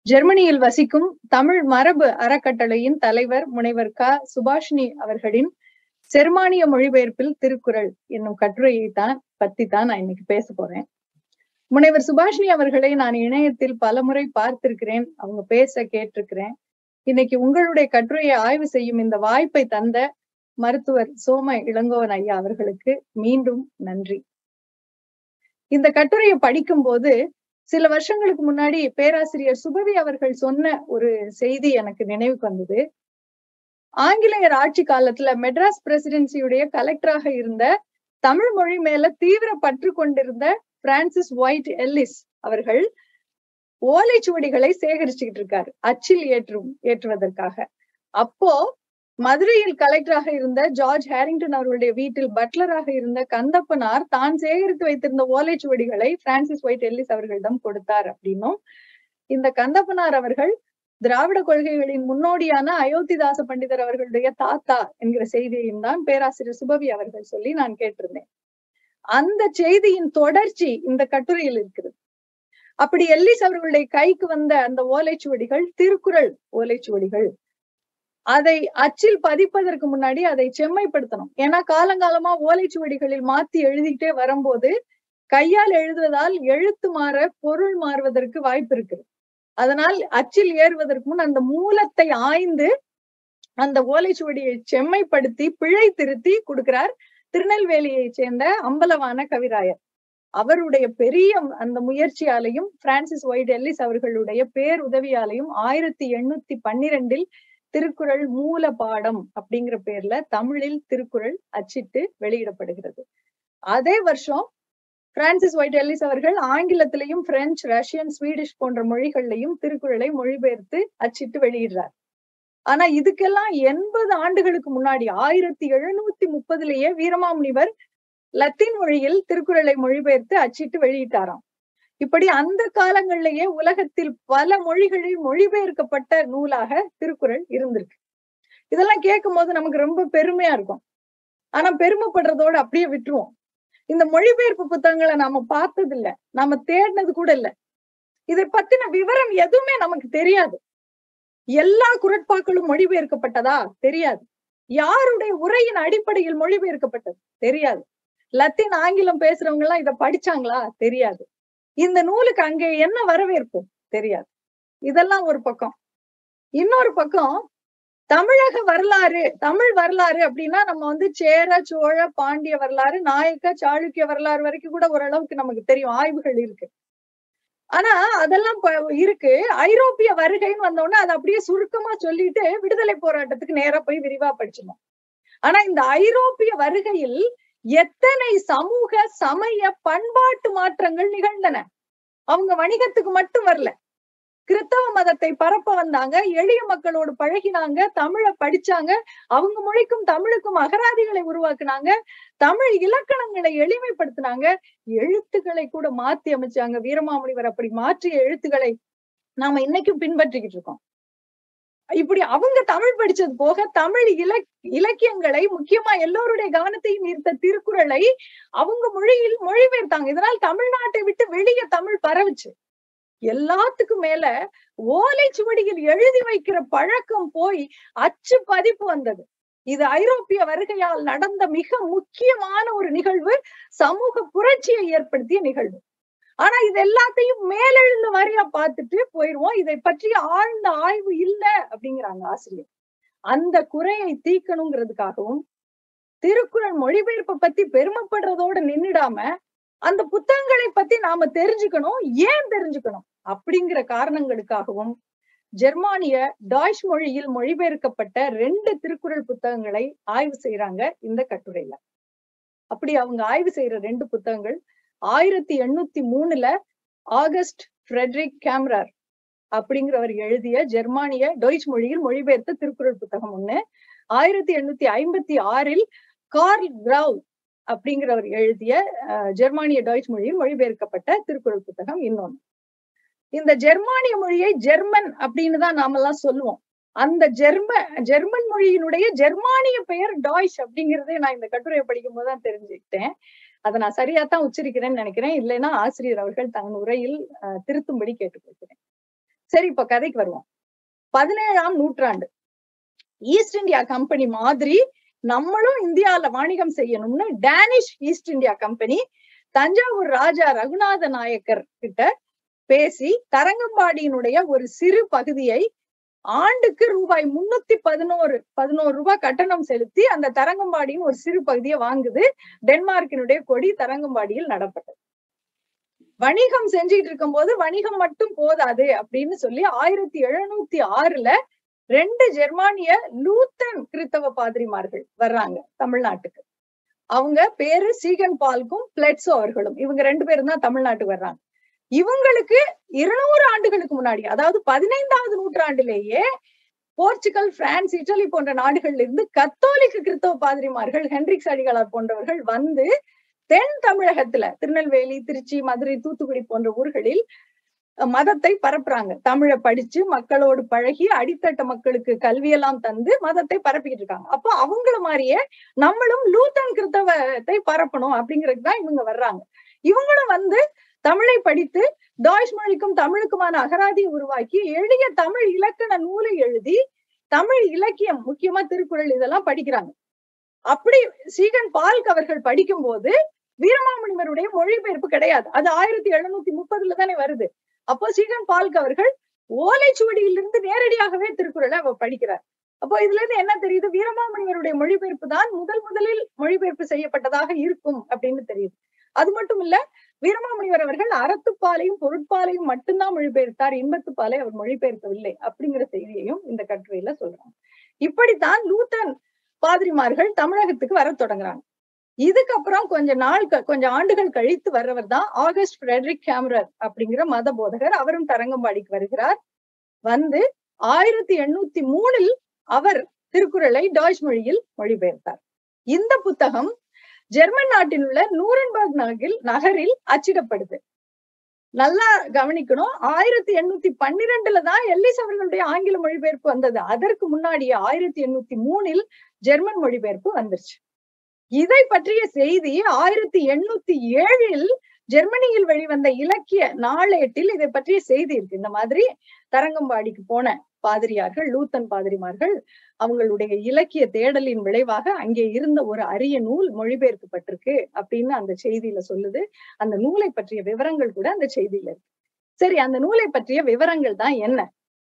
ஜெர்மனியில் வசிக்கும் தமிழ் மரபு அறக்கட்டளையின் தலைவர் முனைவர் க சுபாஷினி அவர்களின் ஜெர்மானிய மொழிபெயர்ப்பில் திருக்குறள் என்னும் கட்டுரையை தான் பத்தி தான் நான் இன்னைக்கு பேச போறேன் முனைவர் சுபாஷினி அவர்களை நான் இணையத்தில் பலமுறை பார்த்திருக்கிறேன் அவங்க பேச கேட்டிருக்கிறேன் இன்னைக்கு உங்களுடைய கட்டுரையை ஆய்வு செய்யும் இந்த வாய்ப்பை தந்த மருத்துவர் சோம இளங்கோவன் ஐயா அவர்களுக்கு மீண்டும் நன்றி இந்த கட்டுரையை படிக்கும் போது சில வருஷங்களுக்கு முன்னாடி பேராசிரியர் சுபவி அவர்கள் சொன்ன ஒரு செய்தி எனக்கு நினைவுக்கு வந்தது ஆங்கிலேயர் ஆட்சி காலத்துல மெட்ராஸ் பிரசிடென்சியுடைய கலெக்டராக இருந்த தமிழ் மொழி மேல தீவிர பற்று கொண்டிருந்த பிரான்சிஸ் ஒயிட் எல்லிஸ் அவர்கள் ஓலைச்சுவடிகளை சேகரிச்சுக்கிட்டு இருக்காரு அச்சில் ஏற்றும் ஏற்றுவதற்காக அப்போ மதுரையில் கலெக்டராக இருந்த ஜார்ஜ் ஹேரிங்டன் அவர்களுடைய வீட்டில் பட்லராக இருந்த கந்தப்பனார் தான் சேகரித்து வைத்திருந்த ஓலைச்சுவடிகளை பிரான்சிஸ் ஒயிட் எல்லிஸ் அவர்களிடம் கொடுத்தார் அப்படின்னும் இந்த கந்தப்பனார் அவர்கள் திராவிட கொள்கைகளின் முன்னோடியான அயோத்திதாச பண்டிதர் அவர்களுடைய தாத்தா என்கிற செய்தியையும் தான் பேராசிரியர் சுபவி அவர்கள் சொல்லி நான் கேட்டிருந்தேன் அந்த செய்தியின் தொடர்ச்சி இந்த கட்டுரையில் இருக்கிறது அப்படி எல்லிஸ் அவர்களுடைய கைக்கு வந்த அந்த ஓலைச்சுவடிகள் திருக்குறள் ஓலைச்சுவடிகள் அதை அச்சில் பதிப்பதற்கு முன்னாடி அதை செம்மைப்படுத்தணும் ஏன்னா காலங்காலமா ஓலைச்சுவடிகளில் மாத்தி எழுதிக்கிட்டே வரும்போது கையால் எழுதுவதால் எழுத்து மாற பொருள் மாறுவதற்கு வாய்ப்பு இருக்குது அதனால் அச்சில் ஏறுவதற்கு முன் அந்த மூலத்தை ஆய்ந்து அந்த ஓலைச்சுவடியை செம்மைப்படுத்தி பிழை திருத்தி கொடுக்கிறார் திருநெல்வேலியை சேர்ந்த அம்பலவான கவிராயர் அவருடைய பெரிய அந்த முயற்சியாலையும் பிரான்சிஸ் ஒயிட் எல்லிஸ் அவர்களுடைய பேருதவியாலையும் ஆயிரத்தி எண்ணூத்தி பன்னிரெண்டில் திருக்குறள் மூல பாடம் அப்படிங்கிற பேர்ல தமிழில் திருக்குறள் அச்சிட்டு வெளியிடப்படுகிறது அதே வருஷம் பிரான்சிஸ் ஒயிட் எல்லிஸ் அவர்கள் ஆங்கிலத்திலையும் பிரெஞ்சு ரஷ்யன் ஸ்வீடிஷ் போன்ற மொழிகள்லையும் திருக்குறளை மொழிபெயர்த்து அச்சிட்டு வெளியிடுறார் ஆனா இதுக்கெல்லாம் எண்பது ஆண்டுகளுக்கு முன்னாடி ஆயிரத்தி எழுநூத்தி முப்பதுலயே வீரமாமுனிவர் லத்தீன் மொழியில் திருக்குறளை மொழிபெயர்த்து அச்சிட்டு வெளியிட்டாராம் இப்படி அந்த காலங்களிலேயே உலகத்தில் பல மொழிகளில் மொழிபெயர்க்கப்பட்ட நூலாக திருக்குறள் இருந்திருக்கு இதெல்லாம் கேட்கும் போது நமக்கு ரொம்ப பெருமையா இருக்கும் ஆனா பெருமைப்படுறதோட அப்படியே விட்டுருவோம் இந்த மொழிபெயர்ப்பு புத்தகங்களை நாம பார்த்தது இல்ல நாம தேடினது கூட இல்ல இதை பத்தின விவரம் எதுவுமே நமக்கு தெரியாது எல்லா குரட்பாக்களும் மொழிபெயர்க்கப்பட்டதா தெரியாது யாருடைய உரையின் அடிப்படையில் மொழிபெயர்க்கப்பட்டது தெரியாது லத்தீன் ஆங்கிலம் பேசுறவங்க எல்லாம் இதை படிச்சாங்களா தெரியாது இந்த நூலுக்கு அங்கே என்ன வரவேற்பு தெரியாது இதெல்லாம் ஒரு பக்கம் இன்னொரு பக்கம் தமிழக வரலாறு தமிழ் வரலாறு அப்படின்னா நம்ம வந்து சேர சோழ பாண்டிய வரலாறு நாயக்க சாளுக்கிய வரலாறு வரைக்கும் கூட ஓரளவுக்கு நமக்கு தெரியும் ஆய்வுகள் இருக்கு ஆனா அதெல்லாம் இருக்கு ஐரோப்பிய வருகைன்னு வந்தோடனே அதை அப்படியே சுருக்கமா சொல்லிட்டு விடுதலை போராட்டத்துக்கு நேரா போய் விரிவா படிச்சிடணும் ஆனா இந்த ஐரோப்பிய வருகையில் எத்தனை சமூக சமய பண்பாட்டு மாற்றங்கள் நிகழ்ந்தன அவங்க வணிகத்துக்கு மட்டும் வரல கிறிஸ்தவ மதத்தை பரப்ப வந்தாங்க எளிய மக்களோடு பழகினாங்க தமிழை படிச்சாங்க அவங்க மொழிக்கும் தமிழுக்கும் அகராதிகளை உருவாக்குனாங்க தமிழ் இலக்கணங்களை எளிமைப்படுத்தினாங்க எழுத்துக்களை கூட மாத்தி அமைச்சாங்க வீரமாமுனிவர் அப்படி மாற்றிய எழுத்துக்களை நாம இன்னைக்கும் பின்பற்றிக்கிட்டு இருக்கோம் இப்படி அவங்க தமிழ் படிச்சது போக தமிழ் இலக் இலக்கியங்களை முக்கியமா எல்லோருடைய கவனத்தையும் ஈர்த்த திருக்குறளை அவங்க மொழியில் மொழிபெயர்த்தாங்க இதனால் தமிழ்நாட்டை விட்டு வெளியே தமிழ் பரவுச்சு எல்லாத்துக்கும் மேல ஓலைச்சுவடியில் எழுதி வைக்கிற பழக்கம் போய் அச்சு பதிப்பு வந்தது இது ஐரோப்பிய வருகையால் நடந்த மிக முக்கியமான ஒரு நிகழ்வு சமூக புரட்சியை ஏற்படுத்திய நிகழ்வு ஆனா இது எல்லாத்தையும் மேலெழுந்த வாரியா பார்த்துட்டு போயிருவோம் இதை பற்றிய ஆழ்ந்த ஆய்வு இல்ல அப்படிங்கிறாங்க ஆசிரியர் அந்த குறையை தீக்கணுங்கிறதுக்காகவும் திருக்குறள் மொழிபெயர்ப்பை பத்தி பெருமைப்படுறதோட நின்னுடாம அந்த புத்தகங்களை பத்தி நாம தெரிஞ்சுக்கணும் ஏன் தெரிஞ்சுக்கணும் அப்படிங்கிற காரணங்களுக்காகவும் ஜெர்மானிய டாய்ச் மொழியில் மொழிபெயர்க்கப்பட்ட ரெண்டு திருக்குறள் புத்தகங்களை ஆய்வு செய்யறாங்க இந்த கட்டுரையில அப்படி அவங்க ஆய்வு செய்யற ரெண்டு புத்தகங்கள் ஆயிரத்தி எண்ணூத்தி மூணுல ஆகஸ்ட் ஃப்ரெட்ரிக் கேம்ரார் அப்படிங்கிறவர் எழுதிய ஜெர்மானிய டொய்ச் மொழியில் மொழிபெயர்த்த திருக்குறள் புத்தகம் ஒண்ணு ஆயிரத்தி எண்ணூத்தி ஐம்பத்தி ஆறில் கார்ல் கிராவ் அப்படிங்கிறவர் எழுதிய ஜெர்மானிய டாய்ச் மொழியில் மொழிபெயர்க்கப்பட்ட திருக்குறள் புத்தகம் இன்னொன்னு இந்த ஜெர்மானிய மொழியை ஜெர்மன் அப்படின்னு தான் நாமெல்லாம் சொல்லுவோம் அந்த ஜெர்ம ஜெர்மன் மொழியினுடைய ஜெர்மானிய பெயர் டாய்ச் அப்படிங்கறதே நான் இந்த கட்டுரையை படிக்கும் போதுதான் தெரிஞ்சுக்கிட்டேன் அதை நான் சரியா தான் உச்சரிக்கிறேன்னு நினைக்கிறேன் இல்லைன்னா ஆசிரியர் அவர்கள் தன் உரையில் திருத்தும்படி கேட்டுக்கொள்கிறேன் சரி இப்ப கதைக்கு வருவோம் பதினேழாம் நூற்றாண்டு ஈஸ்ட் இந்தியா கம்பெனி மாதிரி நம்மளும் இந்தியால வாணிகம் செய்யணும்னு Danish East India company Thanjavur Raja Raghunatha Nayakkar கிட்ட பேசி தரங்கம்பாடியினுடைய ஒரு சிறு பகுதியை ஆண்டுக்கு ரூபாய் முன்னூத்தி பதினோரு பதினோரு ரூபாய் கட்டணம் செலுத்தி அந்த தரங்கம்பாடியின் ஒரு சிறு பகுதியை வாங்குது டென்மார்க்கினுடைய கொடி தரங்கம்பாடியில் நடப்பட்டது வணிகம் செஞ்சிட்டு இருக்கும் போது வணிகம் மட்டும் போதாது அப்படின்னு சொல்லி ஆயிரத்தி எழுநூத்தி ஆறுல ரெண்டு ஜெர்மானிய லூத்தன் கிறித்தவ பாதிரிமார்கள் வர்றாங்க தமிழ்நாட்டுக்கு அவங்க பேரு சீகன் பால்கும் பிளெட்ஸோ அவர்களும் இவங்க ரெண்டு பேரும் தான் தமிழ்நாட்டுக்கு வர்றாங்க இவங்களுக்கு இருநூறு ஆண்டுகளுக்கு முன்னாடி அதாவது பதினைந்தாவது நூற்றாண்டிலேயே போர்ச்சுகல் பிரான்ஸ் இட்டலி போன்ற நாடுகள்ல இருந்து கத்தோலிக்க கிறிஸ்தவ பாதிரிமார்கள் ஹென்ரிக்ஸ் அடிகளார் போன்றவர்கள் வந்து தென் தமிழகத்துல திருநெல்வேலி திருச்சி மதுரை தூத்துக்குடி போன்ற ஊர்களில் மதத்தை பரப்புறாங்க தமிழை படிச்சு மக்களோடு பழகி அடித்தட்ட மக்களுக்கு கல்வியெல்லாம் தந்து மதத்தை பரப்பிக்கிட்டு இருக்காங்க அப்போ அவங்கள மாதிரியே நம்மளும் லூத்தன் கிறிஸ்தவத்தை பரப்பணும் அப்படிங்கிறதுக்கு தான் இவங்க வர்றாங்க இவங்களும் வந்து தமிழை படித்து டாய்ஸ் மொழிக்கும் தமிழுக்குமான அகராதியை உருவாக்கி எளிய தமிழ் இலக்கண நூலை எழுதி தமிழ் இலக்கியம் முக்கியமா திருக்குறள் இதெல்லாம் படிக்கிறாங்க அப்படி சீகன் பால்க் அவர்கள் படிக்கும் போது வீரமாமுனிவருடைய மொழிபெயர்ப்பு கிடையாது அது ஆயிரத்தி எழுநூத்தி முப்பதுல தானே வருது அப்போ சீகன் பால்க் அவர்கள் ஓலைச்சுவடியிலிருந்து நேரடியாகவே திருக்குறளை அவர் படிக்கிறார் அப்போ இதுல இருந்து என்ன தெரியுது வீரமாமுனிவருடைய மொழிபெயர்ப்பு தான் முதல் முதலில் மொழிபெயர்ப்பு செய்யப்பட்டதாக இருக்கும் அப்படின்னு தெரியுது அது மட்டும் இல்ல வீரமாமுனிவர் அவர்கள் அறத்துப்பாலையும் பொருட்பாலையும் மட்டும்தான் மொழிபெயர்த்தார் இன்பத்துப்பாலை அவர் மொழிபெயர்க்கவில்லை அப்படிங்கிற செய்தியையும் இந்த கட்டுரையில சொல்றாங்க இப்படித்தான் லூத்தன் பாதிரிமார்கள் தமிழகத்துக்கு வர தொடங்குறாங்க இதுக்கப்புறம் கொஞ்ச நாள் கொஞ்சம் ஆண்டுகள் கழித்து வர்றவர் தான் ஆகஸ்ட் ஃபிரெட்ரிக் கேமரர் அப்படிங்கிற மத போதகர் அவரும் தரங்கம்பாடிக்கு வருகிறார் வந்து ஆயிரத்தி எண்ணூத்தி மூணில் அவர் திருக்குறளை டாய்ச் மொழியில் மொழிபெயர்த்தார் இந்த புத்தகம் ஜெர்மன் நாட்டில் உள்ள நூரன்பர்க் நகரில் நகரில் அச்சிடப்படுது நல்லா கவனிக்கணும் ஆயிரத்தி எண்ணூத்தி பன்னிரெண்டுல தான் எல்லிஸ் அவர்களுடைய ஆங்கில மொழிபெயர்ப்பு வந்தது அதற்கு முன்னாடியே ஆயிரத்தி எண்ணூத்தி மூணில் ஜெர்மன் மொழிபெயர்ப்பு வந்துருச்சு இதை பற்றிய செய்தி ஆயிரத்தி எண்ணூத்தி ஏழில் ஜெர்மனியில் வெளிவந்த இலக்கிய நாளேட்டில் இதை பற்றிய செய்தி இருக்கு இந்த மாதிரி தரங்கம்பாடிக்கு போன பாதிரியார்கள் லூத்தன் பாதிரிமார்கள் அவங்களுடைய இலக்கிய தேடலின் விளைவாக அங்கே இருந்த ஒரு அரிய நூல் மொழிபெயர்க்கப்பட்டிருக்கு அப்படின்னு அந்த செய்தியில சொல்லுது அந்த நூலை பற்றிய விவரங்கள் கூட அந்த செய்தியில இருக்கு சரி அந்த நூலை பற்றிய விவரங்கள் தான் என்ன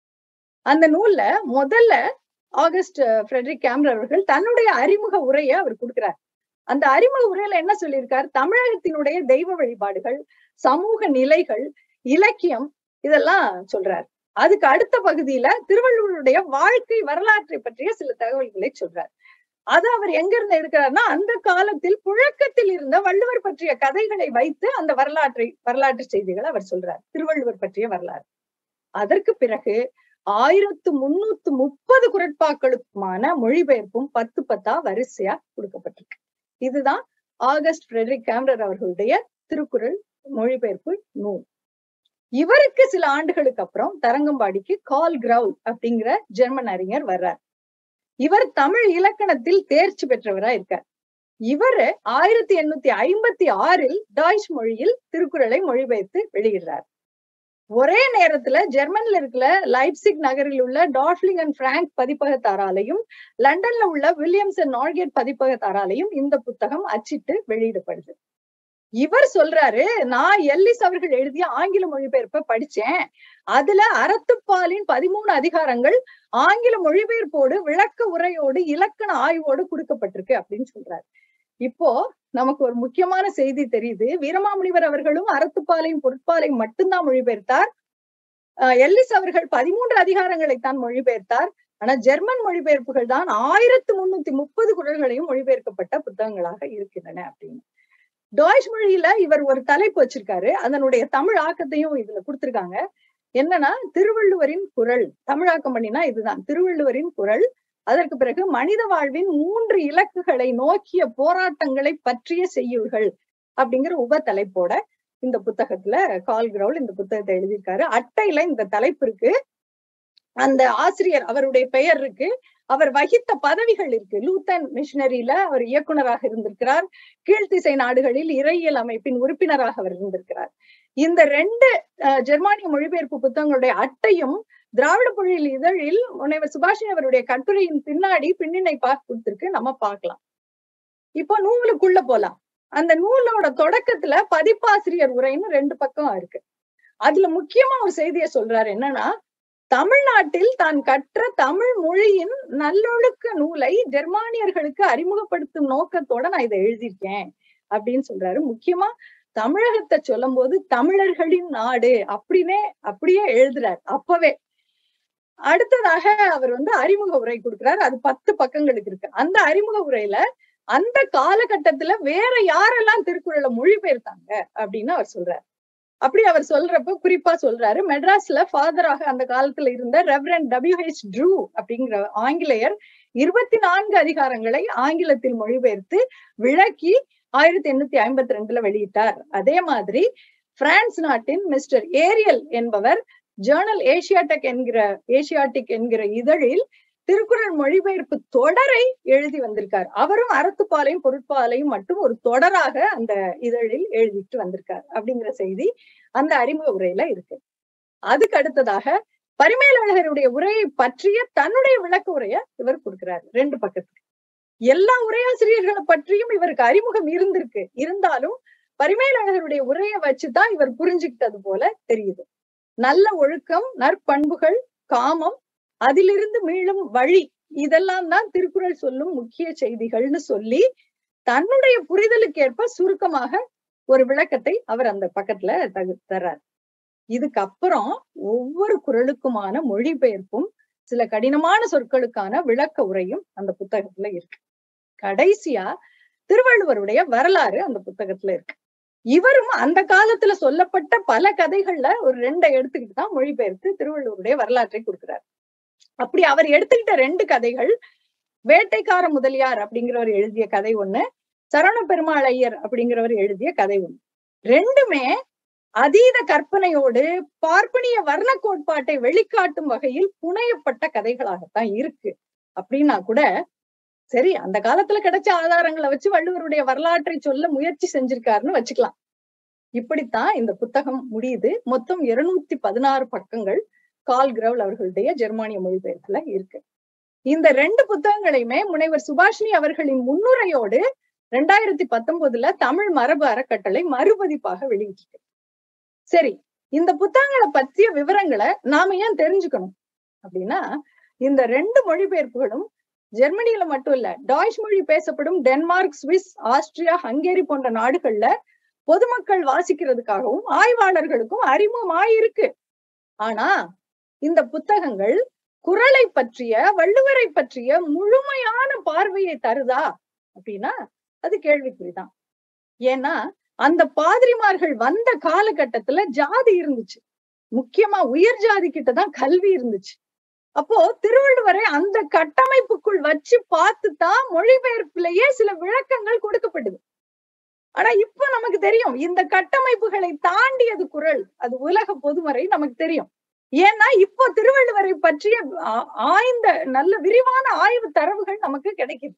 அந்த நூல்ல முதல்ல ஆகஸ்ட் ஃப்ரெட்ரிக் கேம்ரர் அவர்கள் தன்னுடைய அறிமுக உரையை அவர் கொடுக்கிறார் அந்த அறிமுக உரையில என்ன சொல்லியிருக்கார் தமிழகத்தினுடைய தெய்வ வழிபாடுகள் சமூக நிலைகள் இலக்கியம் இதெல்லாம் சொல்றார் அதுக்கு அடுத்த பகுதியில திருவள்ளுவருடைய வாழ்க்கை வரலாற்றை பற்றிய சில தகவல்களை சொல்றார் அது அவர் எங்க இருந்து எடுக்கிறார்னா அந்த காலத்தில் புழக்கத்தில் இருந்த வள்ளுவர் பற்றிய கதைகளை வைத்து அந்த வரலாற்றை வரலாற்று செய்திகளை அவர் சொல்றார் திருவள்ளுவர் பற்றிய வரலாறு அதற்கு பிறகு ஆயிரத்து முன்னூத்து முப்பது குரட்பாக்களுக்குமான மொழிபெயர்ப்பும் பத்து பத்தா வரிசையா கொடுக்கப்பட்டிருக்கு இதுதான் ஆகஸ்ட் ஃபிரெட்ரிக் கேம்ரர் அவர்களுடைய திருக்குறள் மொழிபெயர்ப்பு நூல் இவருக்கு சில ஆண்டுகளுக்கு அப்புறம் தரங்கம்பாடிக்கு கால் கிரவுல் அப்படிங்கிற ஜெர்மன் அறிஞர் வர்றார் இவர் தமிழ் இலக்கணத்தில் தேர்ச்சி பெற்றவரா இருக்கார் இவர் ஆயிரத்தி எண்ணூத்தி ஐம்பத்தி ஆறில் டாய்ச் மொழியில் திருக்குறளை மொழிபெயர்த்து வெளியிடுறார் ஒரே நேரத்துல ஜெர்மன்ல இருக்கிற லைப்சிக் நகரில் உள்ள டார்ஃப்லிங் அண்ட் பிராங்க் பதிப்பகத்தாராலையும் லண்டன்ல உள்ள வில்லியம்ஸ் அண்ட் நார்கேட் பதிப்பகத்தாராலையும் இந்த புத்தகம் அச்சிட்டு வெளியிடப்படுது இவர் சொல்றாரு நான் எல்லிஸ் அவர்கள் எழுதிய ஆங்கில மொழிபெயர்ப்பை படிச்சேன் அதுல அறத்துப்பாலின் பதிமூணு அதிகாரங்கள் ஆங்கில மொழிபெயர்ப்போடு விளக்க உரையோடு இலக்கண ஆய்வோடு கொடுக்கப்பட்டிருக்கு அப்படின்னு சொல்றாரு இப்போ நமக்கு ஒரு முக்கியமான செய்தி தெரியுது வீரமாமுனிவர் அவர்களும் அறத்துப்பாலையும் பொருட்பாலையும் மட்டும்தான் மொழிபெயர்த்தார் எல்லிஸ் அவர்கள் பதிமூன்று அதிகாரங்களை தான் மொழிபெயர்த்தார் ஆனா ஜெர்மன் மொழிபெயர்ப்புகள் தான் ஆயிரத்து முன்னூத்தி முப்பது குரல்களையும் மொழிபெயர்க்கப்பட்ட புத்தகங்களாக இருக்கின்றன அப்படின்னு டாய்ச் மொழியில இவர் ஒரு தலைப்பு வச்சிருக்காரு அதனுடைய தமிழ் ஆக்கத்தையும் இதுல கொடுத்திருக்காங்க என்னன்னா திருவள்ளுவரின் குரல் தமிழாக்கம் பண்ணினா இதுதான் திருவள்ளுவரின் குரல் அதற்கு பிறகு மனித வாழ்வின் மூன்று இலக்குகளை நோக்கிய போராட்டங்களை பற்றிய செய்யுள்கள் அப்படிங்கிற உப தலைப்போட இந்த புத்தகத்துல கால் கிரவுல் இந்த புத்தகத்தை எழுதியிருக்காரு அட்டையில இந்த தலைப்பு இருக்கு அந்த ஆசிரியர் அவருடைய பெயர் இருக்கு அவர் வகித்த பதவிகள் இருக்கு லூத்தன் மிஷினரியில அவர் இயக்குனராக இருந்திருக்கிறார் கீழ்த்திசை நாடுகளில் இறையியல் அமைப்பின் உறுப்பினராக அவர் இருந்திருக்கிறார் இந்த ரெண்டு அஹ், ஜெர்மானிய மொழிபெயர்ப்பு புத்தகங்களுடைய அட்டையும் திராவிட மொழியில் இதழில் முனைவர் சுபாஷினி அவருடைய கட்டுரையின் பின்னாடி பின்னினை பார்த்து கொடுத்திருக்கு நம்ம பார்க்கலாம் இப்போ நூலுக்குள்ள போலாம் அந்த நூலோட தொடக்கத்துல பதிப்பாசிரியர் உரைன்னு ரெண்டு பக்கம் இருக்கு அதுல முக்கியமா ஒரு செய்தியை சொல்றாரு என்னன்னா தமிழ்நாட்டில் தான் கற்ற தமிழ் மொழியின் நல்லொழுக்க நூலை ஜெர்மானியர்களுக்கு அறிமுகப்படுத்தும் நோக்கத்தோட நான் இதை எழுதியிருக்கேன் அப்படின்னு சொல்றாரு முக்கியமா தமிழகத்தை சொல்லும் போது தமிழர்களின் நாடு அப்படின்னே அப்படியே எழுதுறாரு அப்பவே அடுத்ததாக அவர் வந்து அறிமுக உரை கொடுக்கிறார் அது பத்து பக்கங்களுக்கு இருக்கு அந்த அறிமுக உரையில அந்த காலகட்டத்துல வேற யாரெல்லாம் திருக்குறளை மொழிபெயர்த்தாங்க அப்படின்னு அவர் சொல்றாரு அப்படி அவர் சொல்றப்ப குறிப்பா சொல்றாரு மெட்ராஸ்ல ஃபாதராக அந்த காலத்துல இருந்த ரெவரண்ட் டபிள்யூ ஹெச் ட்ரூ அப்படிங்கிற ஆங்கிலேயர் இருபத்தி நான்கு அதிகாரங்களை ஆங்கிலத்தில் மொழிபெயர்த்து விளக்கி ஆயிரத்தி எண்ணூத்தி ஐம்பத்தி ரெண்டுல வெளியிட்டார் அதே மாதிரி பிரான்ஸ் நாட்டின் மிஸ்டர் ஏரியல் என்பவர் ஜேர்னல் ஏசியாடெக் என்கிற ஏசியாட்டிக் என்கிற இதழில் திருக்குறள் மொழிபெயர்ப்பு தொடரை எழுதி வந்திருக்கார் அவரும் அறத்துப்பாலையும் பொருட்பாலையும் மட்டும் ஒரு தொடராக அந்த இதழில் எழுதிட்டு வந்திருக்கார் அப்படிங்கிற செய்தி அந்த அறிமுக உரையில இருக்கு அதுக்கு அடுத்ததாக பரிமேலழகருடைய உரையை பற்றிய தன்னுடைய விளக்க உரைய இவர் கொடுக்கிறார் ரெண்டு பக்கத்துக்கு எல்லா உரையாசிரியர்களை பற்றியும் இவருக்கு அறிமுகம் இருந்திருக்கு இருந்தாலும் பரிமேலழகருடைய உரையை வச்சுதான் இவர் புரிஞ்சுக்கிட்டது போல தெரியுது நல்ல ஒழுக்கம் நற்பண்புகள் காமம் அதிலிருந்து மீளும் வழி இதெல்லாம் தான் திருக்குறள் சொல்லும் முக்கிய செய்திகள்னு சொல்லி தன்னுடைய புரிதலுக்கு ஏற்ப சுருக்கமாக ஒரு விளக்கத்தை அவர் அந்த பக்கத்துல தகு தர்றார் இதுக்கப்புறம் ஒவ்வொரு குறளுக்குமான மொழிபெயர்ப்பும் சில கடினமான சொற்களுக்கான விளக்க உரையும் அந்த புத்தகத்துல இருக்கு கடைசியா திருவள்ளுவருடைய வரலாறு அந்த புத்தகத்துல இருக்கு இவரும் அந்த காலத்துல சொல்லப்பட்ட பல கதைகள்ல ஒரு ரெண்டை எடுத்துக்கிட்டு தான் மொழிபெயர்த்து திருவள்ளுவருடைய வரலாற்றை கொடுக்கிறார் அப்படி அவர் எடுத்துக்கிட்ட ரெண்டு கதைகள் வேட்டைக்கார முதலியார் அப்படிங்கிறவர் எழுதிய கதை ஒண்ணு சரவண பெருமாள் ஐயர் அப்படிங்கிறவர் எழுதிய கதை ஒண்ணு ரெண்டுமே அதீத கற்பனையோடு பார்ப்பனிய வர்ண கோட்பாட்டை வெளிக்காட்டும் வகையில் புனையப்பட்ட கதைகளாகத்தான் இருக்கு அப்படின்னா கூட சரி அந்த காலத்துல கிடைச்ச ஆதாரங்களை வச்சு வள்ளுவருடைய வரலாற்றை சொல்ல முயற்சி செஞ்சிருக்காருன்னு வச்சுக்கலாம் இப்படித்தான் இந்த புத்தகம் முடியுது மொத்தம் இருநூத்தி பதினாறு பக்கங்கள் கால் கிரவுல் அவர்களுடைய ஜெர்மானிய மொழிபெயர்ப்புல இருக்கு இந்த ரெண்டு புத்தகங்களையுமே முனைவர் சுபாஷினி அவர்களின் முன்னுரையோடு ரெண்டாயிரத்தி பத்தொன்பதுல தமிழ் மரபு அறக்கட்டளை மறுபதிப்பாக வெளியிட்டிருக்கு சரி இந்த புத்தகங்களை பற்றிய விவரங்களை நாம ஏன் தெரிஞ்சுக்கணும் அப்படின்னா இந்த ரெண்டு மொழிபெயர்ப்புகளும் ஜெர்மனியில மட்டும் இல்ல டாய்ச் மொழி பேசப்படும் டென்மார்க் சுவிஸ் ஆஸ்திரியா ஹங்கேரி போன்ற நாடுகள்ல பொதுமக்கள் வாசிக்கிறதுக்காகவும் ஆய்வாளர்களுக்கும் அறிமுகமாயிருக்கு ஆனா இந்த புத்தகங்கள் குரலை பற்றிய வள்ளுவரை பற்றிய முழுமையான பார்வையை தருதா அப்படின்னா அது கேள்விக்குறிதான் ஏன்னா அந்த பாதிரிமார்கள் வந்த காலகட்டத்துல ஜாதி இருந்துச்சு முக்கியமா உயர் ஜாதி கிட்டதான் கல்வி இருந்துச்சு அப்போ திருவள்ளுவரை அந்த கட்டமைப்புக்குள் வச்சு பார்த்துதான் மொழிபெயர்ப்பிலேயே சில விளக்கங்கள் கொடுக்கப்பட்டது ஆனா இப்ப நமக்கு தெரியும் இந்த கட்டமைப்புகளை தாண்டியது குரல் அது உலக பொதுமறை நமக்கு தெரியும் ஏன்னா இப்போ திருவள்ளுவரை பற்றிய ஆய்ந்த நல்ல விரிவான ஆய்வு தரவுகள் நமக்கு கிடைக்குது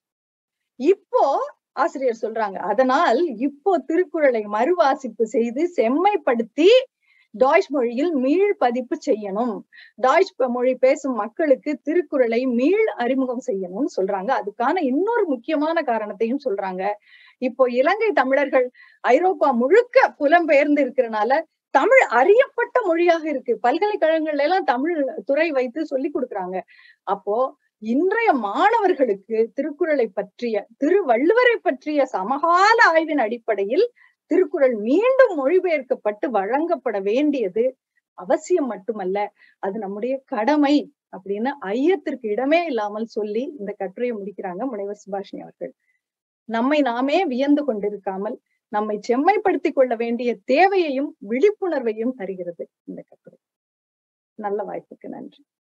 இப்போ ஆசிரியர் சொல்றாங்க அதனால் இப்போ திருக்குறளை மறுவாசிப்பு செய்து செம்மைப்படுத்தி டாய்ச் மொழியில் மீள் பதிப்பு செய்யணும் டாய்ச் மொழி பேசும் மக்களுக்கு திருக்குறளை மீள் அறிமுகம் செய்யணும்னு சொல்றாங்க அதுக்கான இன்னொரு முக்கியமான காரணத்தையும் சொல்றாங்க இப்போ இலங்கை தமிழர்கள் ஐரோப்பா முழுக்க புலம்பெயர்ந்து இருக்கிறனால தமிழ் அறியப்பட்ட மொழியாக இருக்கு பல்கலைக்கழகங்கள்ல எல்லாம் தமிழ் துறை வைத்து சொல்லி கொடுக்குறாங்க அப்போ இன்றைய மாணவர்களுக்கு திருக்குறளை பற்றிய திருவள்ளுவரை பற்றிய சமகால ஆய்வின் அடிப்படையில் திருக்குறள் மீண்டும் மொழிபெயர்க்கப்பட்டு வழங்கப்பட வேண்டியது அவசியம் மட்டுமல்ல அது நம்முடைய கடமை அப்படின்னு ஐயத்திற்கு இடமே இல்லாமல் சொல்லி இந்த கட்டுரையை முடிக்கிறாங்க முனைவர் சுபாஷினி அவர்கள் நம்மை நாமே வியந்து கொண்டிருக்காமல் நம்மை செம்மைப்படுத்திக் கொள்ள வேண்டிய தேவையையும் விழிப்புணர்வையும் தருகிறது இந்த கட்டுரை நல்ல வாய்ப்புக்கு நன்றி